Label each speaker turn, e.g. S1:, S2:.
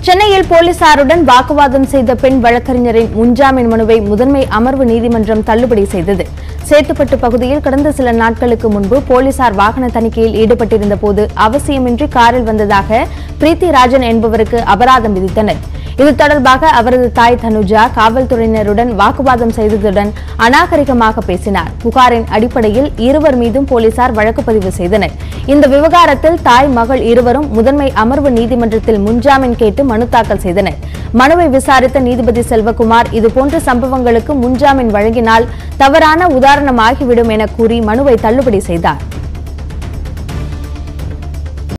S1: சென்னையில் போலீசாருடன் வாக்குவாதம் செய்த பெண் வழக்கறிஞரின் முன்ஜாமீன் மனுவை முதன்மை அமர்வு நீதிமன்றம் தள்ளுபடி செய்தது சேத்துப்பட்டு பகுதியில் கடந்த சில நாட்களுக்கு முன்பு போலீசார் வாகன தணிக்கையில் ஈடுபட்டிருந்த போது அவசியமின்றி காரில் வந்ததாக பிரீத்தி ராஜன் என்பவருக்கு அபராதம் விதித்தனர் இது தொடர்பாக அவரது தாய் தனுஜா காவல்துறையினருடன் வாக்குவாதம் செய்ததுடன் அநாகரிகமாக பேசினார் புகாரின் அடிப்படையில் இருவர் மீதும் போலீசார் வழக்கு பதிவு செய்தனர் இந்த விவகாரத்தில் தாய் மகள் இருவரும் முதன்மை அமர்வு நீதிமன்றத்தில் முன்ஜாமீன் கேட்டு மனு தாக்கல் செய்தனர் மனுவை விசாரித்த நீதிபதி செல்வகுமார் இதுபோன்ற சம்பவங்களுக்கு முன்ஜாமீன் வழங்கினால் தவறான உதாரணமாகிவிடும் என கூறி மனுவை தள்ளுபடி செய்தார்